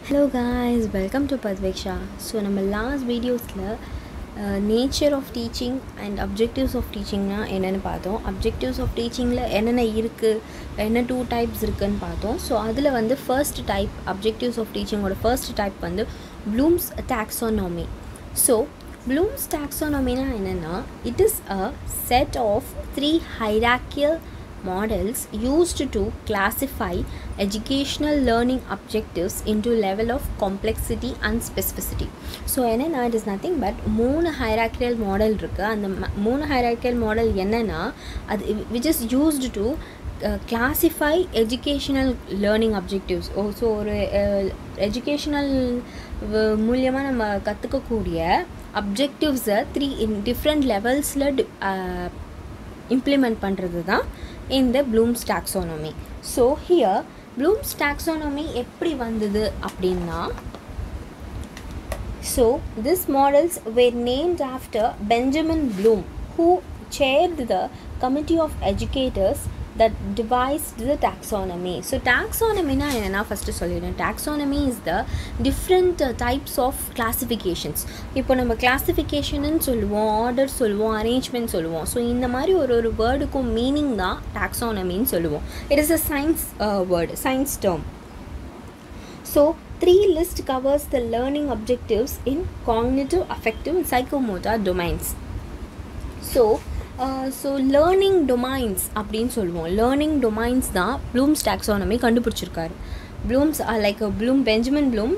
Hello guys welcome to பத்வேக்ஷா so நம்ம last வீடியோஸில் nature of teaching and objectives of டீச்சிங்னா என்னென்னு பார்த்தோம் அப்ஜெக்டிவ்ஸ் ஆஃப் டீச்சிங்கில் என்னென்ன இருக்குது என்ன டூ டைப்ஸ் இருக்குதுன்னு பார்த்தோம் ஸோ அதில் வந்து ஃபர்ஸ்ட் டைப் அப்ஜெக்டிவ்ஸ் ஆஃப் டீச்சிங்கோட ஃபர்ஸ்ட் டைப் வந்து ப்ளூம்ஸ் டாக்ஸானமி ஸோ ப்ளூம்ஸ் டாக்ஸானமினா என்னென்னா it is a set of three hierarchical models used to classify educational learning objectives into level of complexity and specificity so என்னென்னா it is nothing but மூணு hierarchical model இருக்குது அந்த மூணு hierarchical model என்னென்னா அது which is used to classify educational learning objectives ஓ so ஒரு educational மூலியமாக நம்ம கற்றுக்கக்கூடிய அப்ஜெக்டிவ்ஸை த்ரீ டிஃப்ரெண்ட் லெவல்ஸில் இம்ப்ளிமெண்ட் பண்ணுறது தான் இந்த Bloom's taxonomy so here Bloom's taxonomy எப்படி வந்தது அப்படின்னா so this models were named after Benjamin Bloom who chaired the committee of educators that devised the taxonomy. So taxonomy na என்னன்னா ஃபஸ்ட்டு சொல்லிடுறேன் taxonomy is the different uh, types of classifications இப்போ நம்ம கிளாஸிஃபிகேஷன்னு சொல்லுவோம் order சொல்லுவோம் arrangement சொல்லுவோம் so இந்த மாதிரி ஒரு ஒரு வேர்டுக்கும் மீனிங் தான் டாக்ஸானமின்னு சொல்லுவோம் it is a science word science term so three list covers the learning objectives in cognitive affective and psychomotor domains so so learning domains அப்படின்னு சொல்லுவோம் லேர்னிங் டொமைன்ஸ் தான் ப்ளூம்ஸ் டாக்ஸானமி கண்டுபிடிச்சிருக்காரு Bloom's like Bloom Benjamin Bloom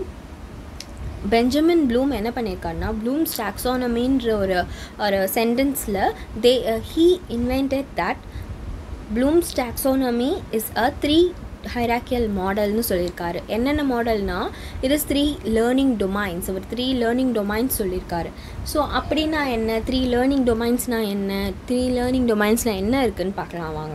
Benjamin Bloom என்ன பண்ணியிருக்காருன்னா Bloom's டாக்ஸானமின்ற ஒரு ஒரு சென்டென்ஸில் they he invented that Bloom's taxonomy is a three hierarchical மாடல்னு சொல்லியிருக்காரு என்னென்ன மாடல்னா இது த்ரீ லேர்னிங் டொமைன்ஸ் அவர் த்ரீ லேர்னிங் டொமைன்ஸ் சொல்லியிருக்காரு ஸோ அப்படின்னா என்ன த்ரீ லேர்னிங் டொமைன்ஸ்னால் என்ன த்ரீ லேர்னிங் டொமைன்ஸில் என்ன இருக்குதுன்னு பார்க்கலாம் வாங்க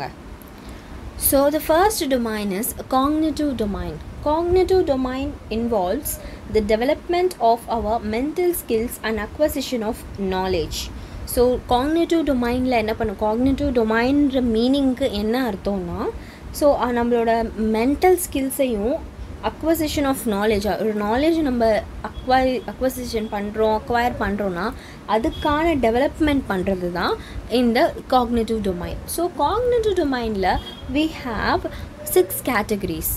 so the first domain is cognitive domain cognitive domain involves the development of our mental skills and acquisition of knowledge so cognitive டொமைனில் என்ன பண்ணும் காக்னேட்டிவ் டொமைன்ற மீனிங்க்கு என்ன அர்த்தம்னா ஸோ நம்மளோட மென்டல் ஸ்கில்ஸையும் அக்வசிஷன் ஆஃப் நாலேஜ் ஒரு நாலேஜ் நம்ம அக்வை அக்வசிஷன் பண்ணுறோம் அக்வயர் பண்ணுறோன்னா அதுக்கான டெவலப்மெண்ட் பண்ணுறது தான் இந்த காக்னேட்டிவ் டொமைன் ஸோ காக்னேட்டிவ் டொமைனில் we have six categories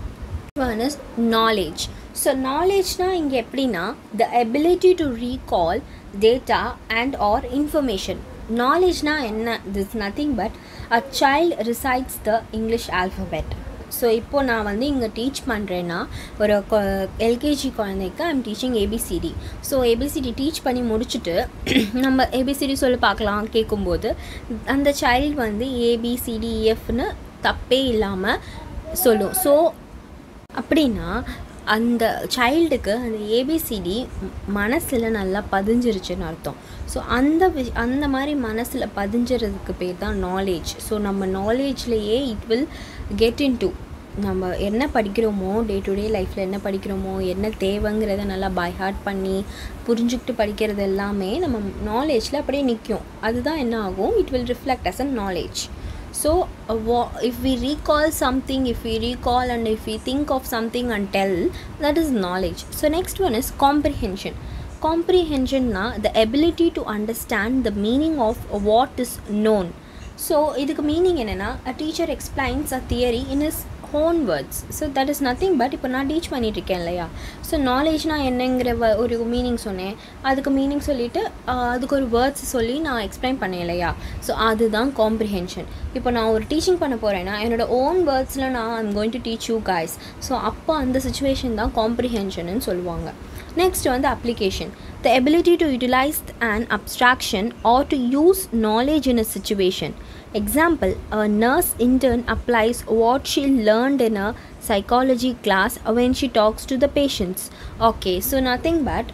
one is knowledge so நாலேஜ்னால் இங்கே எப்படின்னா the ability to recall data and or information நாலேஜ்னால் என்ன this nothing but a child recites the English alphabet so இப்போது நான் வந்து இங்கே டீச் பண்ணுறேன்னா ஒரு எல்கேஜி குழந்தைக்கு I'm teaching A B C D so A B C D teach பண்ணி முடிச்சுட்டு நம்ம ஏபிசிடி சொல்லி பார்க்கலாம் கேட்கும்போது அந்த சைல்டு வந்து ஏபிசிடிஎஃப்னு தப்பே இல்லாமல் சொல்லும் ஸோ அப்படின்னா அந்த சைல்டுக்கு அந்த ஏபிசிடி மனசில் நல்லா பதிஞ்சிருச்சுன்னு அர்த்தம் ஸோ அந்த வி அந்த மாதிரி மனசில் பதிஞ்சிறதுக்கு பேர் தான் நாலேஜ் ஸோ நம்ம நாலேஜ்லேயே it will get in to நம்ம என்ன படிக்கிறோமோ டே டு டே லைஃப்பில் என்ன படிக்கிறோமோ என்ன தேவைங்கிறத நல்லா பை ஹார்ட் பண்ணி புரிஞ்சுக்கிட்டு படிக்கிறது எல்லாமே நம்ம நாலேஜில் அப்படியே நிற்கும் அதுதான் என்ன ஆகும் it will reflect as a knowledge so uh, if we recall something if we recall and if we think of something and tell that is knowledge so next one is comprehension comprehension na the ability to understand the meaning of what is known so இதுக்கு meaning என்னென்னா a teacher explains a theory in his own words so that is nothing but இப்போ நான் teach பண்ணிகிட்ருக்கேன் இல்லையா so நாலேஜ்னால் என்னங்கிற வ ஒரு meaning சொன்னேன் அதுக்கு மீனிங் சொல்லிவிட்டு அதுக்கு ஒரு வேர்ட்ஸ் சொல்லி நான் எக்ஸ்பிளைன் பண்ணேன் இல்லையா ஸோ அதுதான் காம்ப்ரிஹென்ஷன் இப்போ நான் ஒரு டீச்சிங் பண்ண போகிறேன்னா என்னோடய ஓன் வேர்ட்ஸில் நான் I'm going to teach you guys so அப்போ அந்த சுச்சுவேஷன் தான் காம்ப்ரிஹென்ஷன் சொல்லுவாங்க நெக்ஸ்ட் வந்து application the ability to utilize and abstraction or to use knowledge in a situation example a nurse intern applies what she learned in a psychology class when she talks to the patients okay so nothing but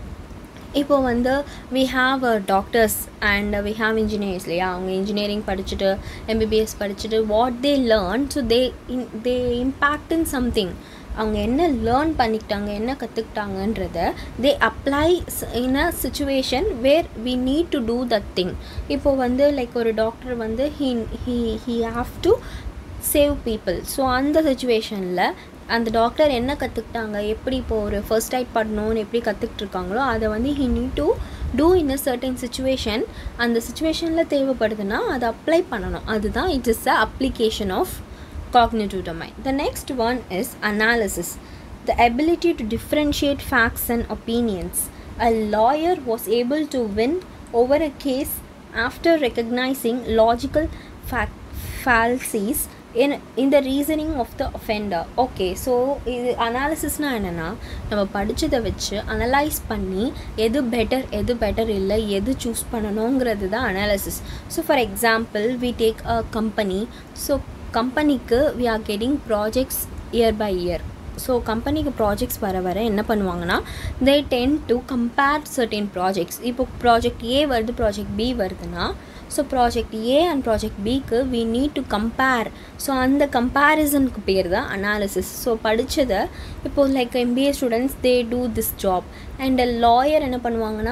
இப்போ வந்து we have doctors and we have engineers இல்லையா அவங்க engineering படிச்சுட்டு MBBS படிச்சுட்டு what they learn so they in they impact in something அவங்க என்ன learn பண்ணிக்கிட்டாங்க என்ன கற்றுக்கிட்டாங்கன்றத they apply in a situation where we need to do that thing இப்போது வந்து லைக் ஒரு டாக்டர் வந்து he he he have to save people so அந்த சுச்சுவேஷனில் அந்த டாக்டர் என்ன கற்றுக்கிட்டாங்க எப்படி இப்போ ஒரு ஃபர்ஸ்ட் எய்ட் பண்ணணும்னு எப்படி கற்றுக்கிட்டு இருக்காங்களோ அதை வந்து he need to do in a certain situation அந்த சுச்சுவேஷனில் தேவைப்படுதுன்னா அதை அப்ளை பண்ணணும் அதுதான் it is a application of cognitive domain. The next one is analysis, the ability to differentiate facts and opinions. A lawyer was able to win over a case after recognizing logical fac- fallacies in in the reasoning of the offender. Okay so இது அனாலிசிஸ்னால் என்னென்னா நம்ம படித்ததை வச்சு analyse பண்ணி எது better எது better இல்லை எது சூஸ் பண்ணணுங்கிறது தான் analysis so for example we take a company so கம்பெனிக்கு we are getting projects year by year so கம்பெனிக்கு ப்ராஜெக்ட்ஸ் வர வர என்ன பண்ணுவாங்கன்னா they tend to compare certain projects இப்போ ப்ராஜெக்ட் ஏ வருது ப்ராஜெக்ட் பி வருதுன்னா so project A and project பிக்கு we need to compare so அந்த கம்பேரிசனுக்கு பேர் தான் அனாலிசிஸ் ஸோ படித்ததை இப்போது like MBA students they do this job and lawyer என்ன பண்ணுவாங்கன்னா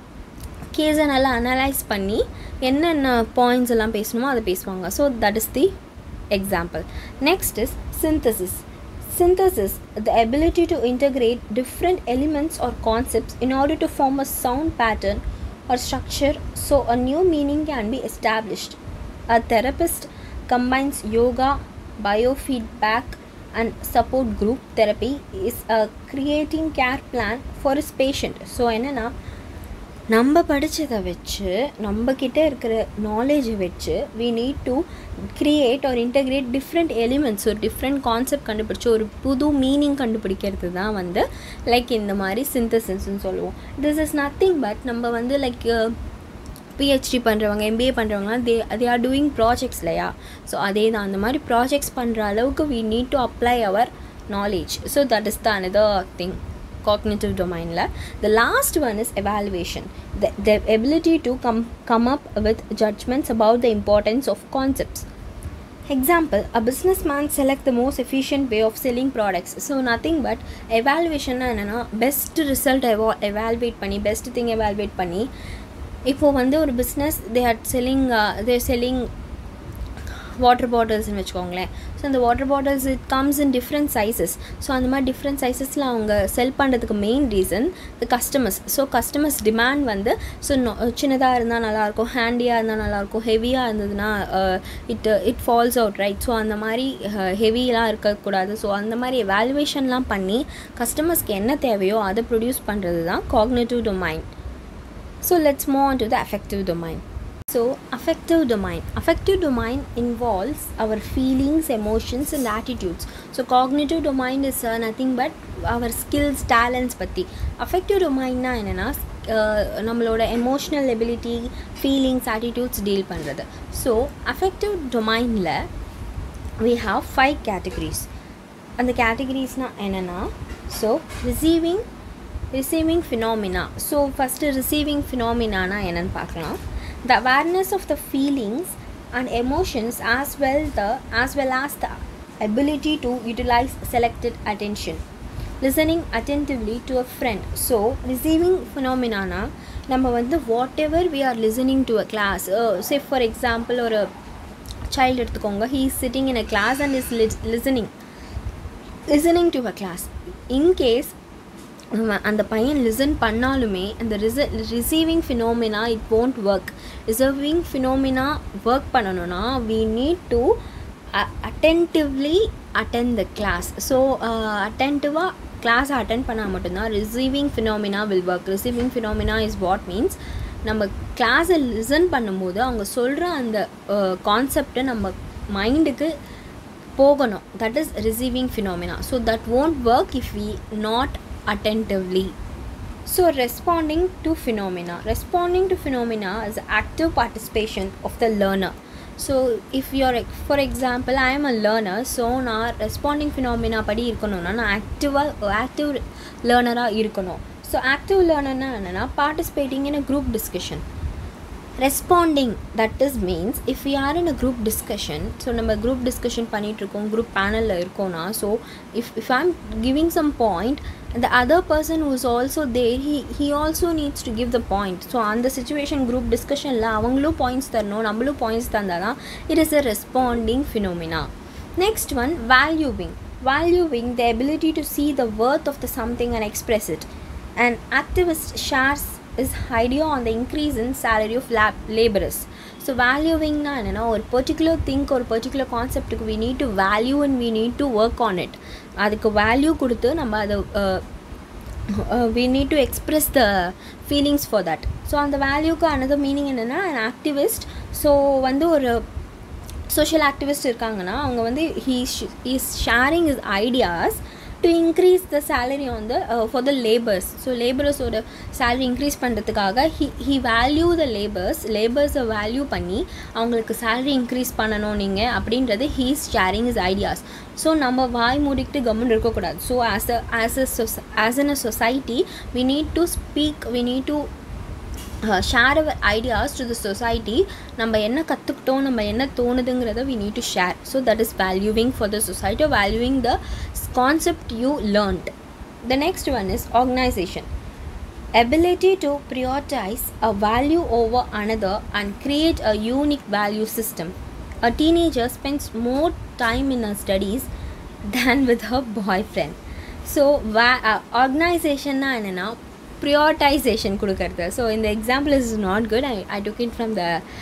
கேஸை நல்லா அனலைஸ் பண்ணி என்னென்ன பாயிண்ட்ஸ் எல்லாம் பேசணுமோ அதை பேசுவாங்க so that is the example. Next is synthesis. Synthesis, the ability to integrate different elements or concepts in order to form a sound pattern or structure so a new meaning can be established. A therapist combines yoga, biofeedback, and support group therapy is a creating care plan for his patient. So, என்னன்னா நம்ம படித்ததை வச்சு நம்மக்கிட்ட இருக்கிற நாலேஜை வச்சு we need to create ஒரு integrate different elements ஒரு டிஃப்ரெண்ட் கான்செப்ட் கண்டுபிடிச்சி ஒரு புது மீனிங் கண்டுபிடிக்கிறது தான் வந்து லைக் இந்த மாதிரி சிந்தசிஸ்ன்னு சொல்லுவோம் திஸ் இஸ் நத்திங் பட் நம்ம வந்து லைக் பிஹெச்டி பண்ணுறவங்க எம்பிஏ பண்ணுறவங்களாம் they they are doing projects இல்லையா ஸோ அதே தான் அந்த மாதிரி ப்ராஜெக்ட்ஸ் பண்ணுற அளவுக்கு we need to apply our knowledge so that is the another thing cognitive domain la. the last one is evaluation the, the ability to come come up with judgments about the importance of concepts example a businessman select the most efficient way of selling products so nothing but evaluation என்னன்னா best result எவா evaluate பண்ணி best thing evaluate பண்ணி இப்போது வந்து ஒரு business they are selling their selling water பாட்டில்ஸ்னு வச்சுக்கோங்களேன் so அந்த water bottles it comes in different sizes so அந்த மாதிரி டிஃப்ரெண்ட் சைஸஸில் அவங்க செல் பண்ணுறதுக்கு main reason the customers so customers demand வந்து ஸோ சின்னதாக இருந்தால் நல்லாயிருக்கும் ஹேண்டியாக இருந்தால் நல்லாயிருக்கும் ஹெவியாக இருந்ததுன்னா it it falls out right so அந்த மாதிரி ஹெவியெலாம் இருக்கக்கூடாது ஸோ அந்த மாதிரி எவாலுவேஷன்லாம் பண்ணி கஸ்டமர்ஸ்க்கு என்ன தேவையோ அதை ப்ரொடியூஸ் பண்ணுறது தான் cognitive domain so let's move on to the affective domain So, affective domain. Affective domain involves our feelings, emotions, and attitudes. So, cognitive domain is uh, nothing but our skills, talents பற்றி affective domainனா என்னென்னா நம்மளோட emotional ability feelings attitudes deal பண்ணுறது so affective டொமைனில் we have five categories அந்த கேட்டகரிஸ்னால் என்னென்னா so receiving receiving phenomena so first receiving ஃபினாமினானா என்னென்னு பார்க்கலாம் the awareness of the feelings and emotions as well the as well as the ability to utilize selected attention listening attentively to a friend so receiving phenomena நம்ம வந்து what ever we are listening to a class say for example ஒரு child எடுத்துக்கோங்க he is sitting in a class and is listening listening to a class in case அந்த பையன் listen பண்ணாலுமே அந்த ரிச receiving phenomena it won't work receiving phenomena work பண்ணணும்னா we need to attentively attend the class so அட்டென்டிவாக கிளாஸை attend பண்ணால் மட்டும்தான் receiving phenomena will work receiving phenomena is what means நம்ம கிளாஸை லிசன் பண்ணும்போது அவங்க சொல்கிற அந்த கான்செப்டை நம்ம மைண்டுக்கு போகணும் that is receiving phenomena so that won't work if we not attentively. So, responding to phenomena. Responding to phenomena is active participation of the learner. So, if you're, for example, I am a learner, so நான் responding phenomena படி இருக்கணும்னா நான் ஆக்டிவாக active லேர்னராக இருக்கணும் so active லேர்னர்னா என்னென்னா participating in a group discussion responding that is means if you are in a group discussion so நம்ம group discussion பண்ணிகிட்ருக்கோம் குரூப் பேனலில் இருக்கோம்னா so if if I am giving some point the other person who is also there he he also needs to give the point so அந்த situation group டிஸ்கஷனில் அவங்களும் points தரணும் நம்மளும் points தந்தால் தான் it is a responding phenomena next one valuing valuing the ability to see the worth of the something and express it. An activist shares his idea on the increase in salary of lab laborers. So வேல்யூவிங்னா என்னென்னா ஒரு particular thing ஒரு particular கான்செப்ட்டுக்கு we need to value and we need to work on it அதுக்கு value கொடுத்து நம்ம அதை we need to express the feelings for that so அந்த வேல்யூக்கு அனதர் மீனிங் என்னென்னா அன் ஆக்டிவிஸ்ட் ஸோ வந்து ஒரு சோஷியல் ஆக்டிவிஸ்ட் இருக்காங்கன்னா அவங்க வந்து he is sharing his ideas to increase the salary on the for the labours so லேபர்ஸோட salary increase பண்ணுறதுக்காக he he value the labours லேபர்ஸை வேல்யூ பண்ணி அவங்களுக்கு சேலரி இன்க்ரீஸ் பண்ணணும் நீங்கள் அப்படின்றது he is sharing his ideas so நம்ம வாய் மூடிக்கிட்டு கவர்மெண்ட் இருக்கக்கூடாது ஸோ ஆஸ் அ ஆஸ் அ சொச as an a society we need to speak we need to share our ideas to the society நம்ம என்ன கற்றுக்கிட்டோம் நம்ம என்ன தோணுதுங்கிறத we need to share so that is valuing for the society valuing the concept you learned the next one is organisation ability to prioritize a value over another and create a unique value system. A teenager spends more time in her studies than with her boyfriend. So way ஆர்கனைசேஷன்னா என்னென்னா prioritisation கொடுக்கறது so இந்த example is not good I I took it from the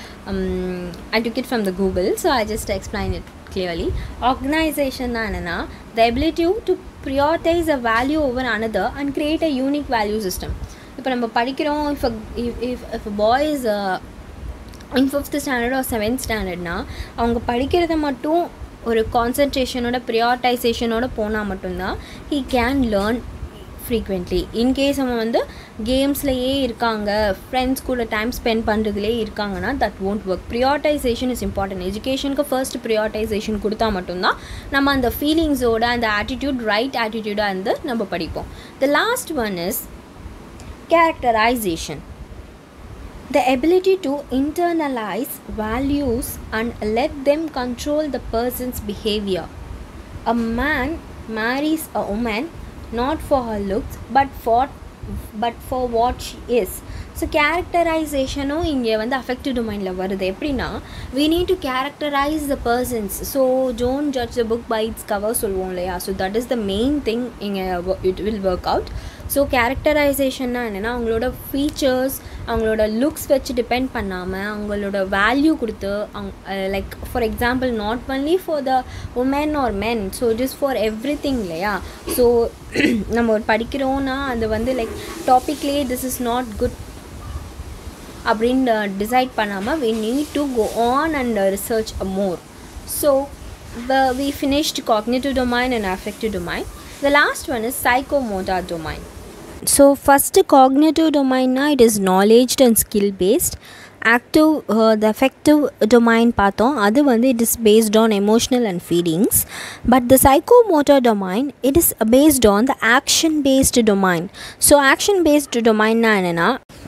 I took it from the Google so I just explain it clearly organisation தான் என்னென்னா the ability to prioritise a value over another and create a unique value system இப்போ நம்ம படிக்கிறோம் if if if boys in fifth standard ஒரு seventh ஸ்டாண்டர்ட்னா அவங்க படிக்கிறத மட்டும் ஒரு கான்சன்ட்ரேஷனோட ப்ரியாரிட்டைசேஷனோட போனால் மட்டும்தான் he can learn frequently in case அவன் வந்து கேம்ஸ்லேயே இருக்காங்க ஃப்ரெண்ட்ஸ் கூட டைம் ஸ்பெண்ட் பண்ணுறதுலேயே இருக்காங்கன்னா that won't work prioritization is important எஜுகேஷனுக்கு ஃபர்ஸ்ட் ப்ரியாரிட்டைசேஷன் கொடுத்தா மட்டும்தான் நம்ம அந்த ஃபீலிங்ஸோட அந்த ஆட்டிடியூட் ரைட் ஆட்டிடியூடாக இருந்து நம்ம படிப்போம் the last one is characterization the ability to internalize values and let them control the person's behavior a man marries a woman not for her looks but for but for what she is so கேரக்டரைசேஷனும் இங்கே வந்து affective டொமைனில் வருது எப்படின்னா we need to characterize the persons so ஜோன் judge the book by its cover சொல்லுவோம் இல்லையா so that is the main thing இங்கே it will work out so கேரக்டரைசேஷன்னா என்னென்னா அவங்களோட ஃபீச்சர்ஸ் அவங்களோட லுக்ஸ் வச்சு டிபெண்ட் பண்ணாமல் அவங்களோட வேல்யூ கொடுத்து அவங்க like for example not only for the women or men so it is for everything இல்லையா ஸோ நம்ம ஒரு படிக்கிறோன்னா அது வந்து லைக் டாப்பிக்லேயே திஸ் இஸ் நாட் குட் அப்படின்னு டிசைட் பண்ணாமல் we need to go on and research more so the we finished cognitive domain and affective domain the last one is psychomotor domain so first cognitive domain na it is knowledge and skill based active uh, the affective domain பார்த்தோம் அது வந்து it is based on emotional and feelings but the psychomotor domain it is based on the action based domain so action based domain na என்னன்னா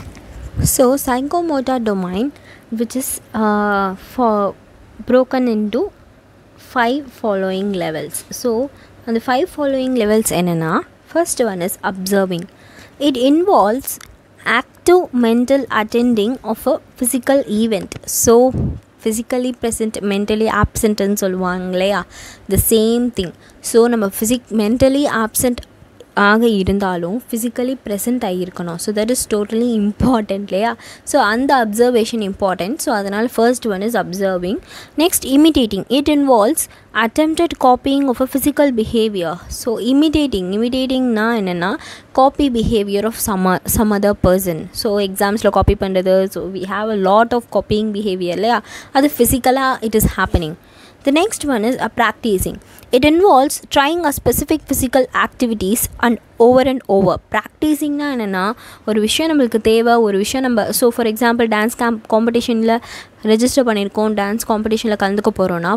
so psychomotor domain which is uh, for broken into five following levels so அந்த five following levels என்னென்னா first one is observing it involves active mental attending of a physical event so physically present mentally absentன்னு சொல்லுவாங்க இல்லையா the same thing so நம்ம physic mentally absent ஆக இருந்தாலும் physically present ஆகியிருக்கணும் so that is totally important இல்லையா so அந்த observation important so அதனால் first one is observing next imitating it involves attempted copying of a physical behavior so imitating imitatingனா என்னென்னா copy behavior of some some other person so examsல copy பண்ணுறது so we have a lot of copying behavior இல்லையா அது ஃபிசிக்கலாக it is happening the next one is a practicing it involves trying a specific physical activities and over and over ப்ராக்டிஸிங்னா என்னென்னா ஒரு விஷயம் நம்மளுக்கு தேவை ஒரு விஷயம் நம்ம so for example dance camp காம்படிஷனில் ரெஜிஸ்டர் பண்ணியிருக்கோம் டான்ஸ் காம்படிஷனில் கலந்துக்க போகிறோன்னா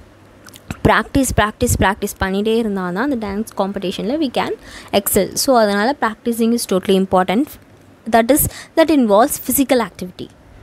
ப்ராக்டிஸ் ப்ராக்டிஸ் ப்ராக்டிஸ் பண்ணிகிட்டே இருந்தால் தான் அந்த டான்ஸ் காம்படிஷனில் வி கேன் எக்ஸல் ஸோ அதனால் practising is totally important that is that involves physical activity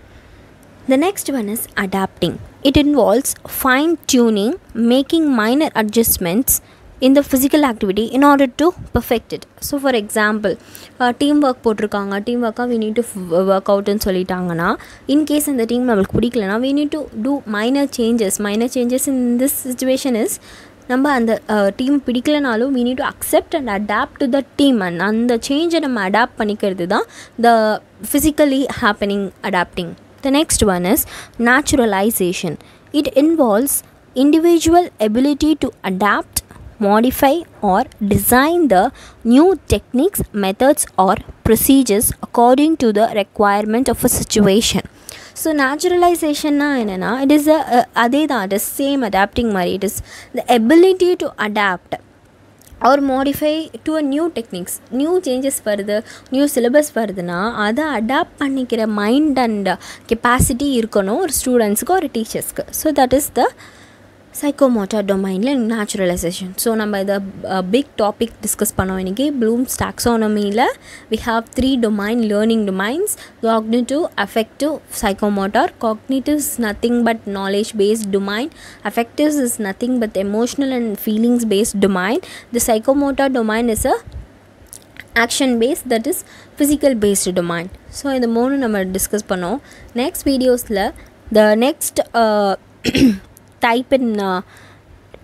The next one is adapting. It involves fine tuning, making minor adjustments in the physical activity in order to perfect it. So, for example, team work போட்டிருக்காங்க team ஒர்க்காக we need to work அவுட்னு சொல்லிட்டாங்கன்னா in case அந்த team நம்மளுக்கு பிடிக்கலனா we need to do minor changes minor changes in this situation is நம்ம அந்த team பிடிக்கலனாலும் we need to accept and adapt to the team and அந்த சேஞ்சை நம்ம அடாப்ட் பண்ணிக்கிறது தான் the physically happening adapting the next one is naturalization it involves individual ability to adapt modify or design the new techniques methods or procedures according to the requirement of a situation so நேச்சுரலைசேஷன்னா என்னென்னா it is a அதே தான் it is same adapting மாதிரி it is the ability to adapt or modify to a new techniques new changes வருது new syllabus வருதுன்னா அதை adapt பண்ணிக்கிற mind and capacity இருக்கணும் ஒரு ஸ்டூடெண்ட்ஸுக்கு ஒரு டீச்சர்ஸ்க்கு so that is the psychomotor டொமைனில் நேச்சுரலைசேஷன் ஸோ நம்ம இதை பிக் டாபிக் டிஸ்கஸ் பண்ணோம் இன்றைக்கி ப்ளூம்ஸ் டாக்ஸானமியில் we have three domain learning domains cognitive affective psychomotor cognitive is nothing but knowledge based domain affectives is nothing but emotional and feelings based domain the psychomotor domain is a action based that is physical based domain ஸோ இந்த மூணு நம்ம discuss பண்ணோம் next வீடியோஸில் the next type in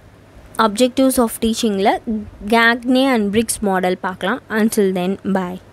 objectives of டீச்சிங்கில் Gagne and Briggs model பார்க்கலாம் until then பாய்